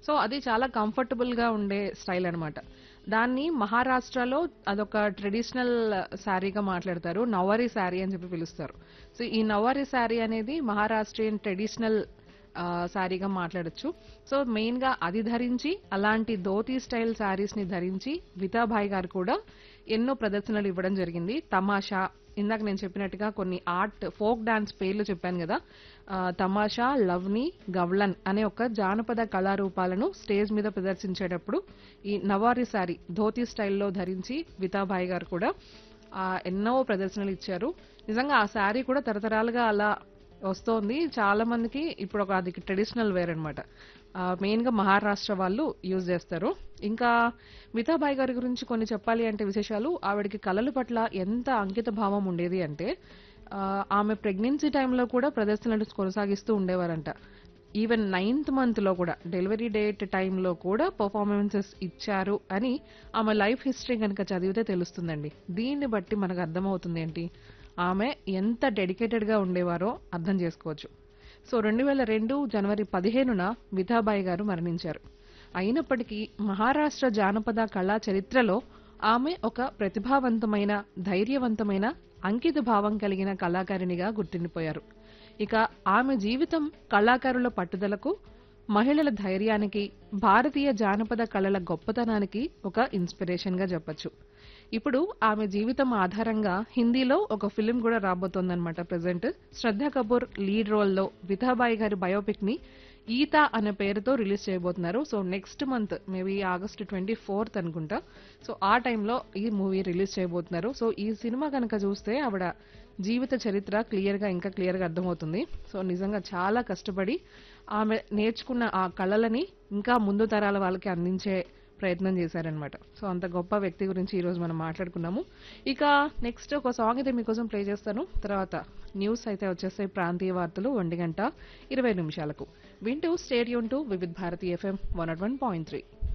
so అది చాలా comfortable గా ఉండే స్టైల్ అన్నమాట దాన్ని మహారాష్ట్రలో అదొక ట్రెడిషనల్ శారీగా మాట్లాడతారు నవారీ శారీ అని చెప్పి పిలుస్తారు సో ఈ నవారీ శారీ అనేది మహారాష్ట్రియన్ ట్రెడిషనల్ ఆ, శారీగా మాట్లాడొచ్చు సో మెయిన్ గా అది ధరించి అలాంటి ధోతీ స్టైల్ శారీస్ ని ధరించి వితాభాయ్ గారు కూడా ఎన్నో ప్రదర్శనలు ఇవ్వడం జరిగింది తమాషా ఇందాక నేను చెప్పినట్టుగా కొన్ని ఆర్ట్ ఫోక్ డాన్స్ పేర్లు చెప్పాను కదా ఆ, తమాషా లవ్ని గవ్లన్ అనే ఒక జానపద కళారూపాలను స్టేజ్ మీద ప్రదర్శించేటప్పుడు ఈ నవారీ శారీ ధోతీ స్టైల్లో ధరించి వితాభాయ్ గారు కూడా ఆ, ఎన్నో ప్రదర్శనలు ఇచ్చారు నిజంగా ఆ శారీ కూడా తరతరాలుగా అలా వస్తోంది చాలా మందికి ఇప్పుడు ఒక అది ట్రెడిషనల్ వేర్ అనమాట మెయిన్ గా మహారాష్ట్ర వాళ్ళు యూజ్ చేస్తారు ఇంకా మితాబాయి గారి గురించి కొన్ని చెప్పాలి అంటే విశేషాలు ఆవిడకి కళల పట్ల ఎంత అంకిత భావం ఉండేది అంటే ఆ, ఆమె ప్రెగ్నెన్సీ టైంలో కూడా ప్రదర్శనలు కొనసాగిస్తూ ఉండేవారంట ఈవెన్ నైన్త్ మంత్ లో కూడా డెలివరీ డేట్ టైంలో కూడా పర్ఫార్మెన్సెస్ ఇచ్చారు అని ఆమె లైఫ్ హిస్టరీ కనుక చదివితే తెలుస్తుందండి దీన్ని బట్టి మనకు అర్థమవుతుంది ఏంటి ఆమె ఎంత డెడికేటెడ్ గా ఉండేవారో అర్థం చేసుకోవచ్చు సో రెండు వేల రెండు జనవరి పదిహేనున విథాబాయి గారు మరణించారు అయినప్పటికీ మహారాష్ట్ర జానపద కళా చరిత్రలో ఆమె ఒక ప్రతిభావంతమైన ధైర్యవంతమైన అంకిత భావం కలిగిన కళాకారిణిగా గుర్తుండిపోయారు ఇక ఆమె జీవితం కళాకారుల పట్టుదలకు మహిళల ధైర్యానికి భారతీయ జానపద కళల గొప్పతనానికి ఒక ఇన్స్పిరేషన్ గా చెప్పొచ్చు ఇప్పుడు ఆమె జీవితం ఆధారంగా హిందీలో ఒక ఫిలిం కూడా రాబోతోందన్నమాట present Shraddha Kapoor lead role లో విథాబాయి గారి బయోపిక్ ని ఈత అనే పేరుతో రిలీజ్ చేయబోతున్నారు so next month maybe August twenty fourth అనుకుంటా సో ఆ టైంలో ఈ మూవీ రిలీజ్ చేయబోతున్నారు సో ఈ సినిమా కనుక చూస్తే ఆవిడ జీవిత చరిత్ర క్లియర్ గా ఇంకా క్లియర్ గా అర్థమవుతుంది సో నిజంగా చాలా కష్టపడి ఆమె నేర్చుకున్న ఆ కళలని ఇంకా ముందు తరాల వాళ్ళకి అందించే ప్రయత్నం చేశారనమాట సో అంత గొప్ప వ్యక్తి గురించి ఈ రోజు మనం మాట్లాడుకున్నాము ఇక నెక్స్ట్ ఒక సాంగ్ అయితే మీకోసం ప్లే చేస్తాను తర్వాత న్యూస్ అయితే వచ్చేస్తాయి ప్రాంతీయ వార్తలు ఒంటి గంట ఇరవై నిమిషాలకు వింటూ stay tuned to Vividh Bharati FM one not one point three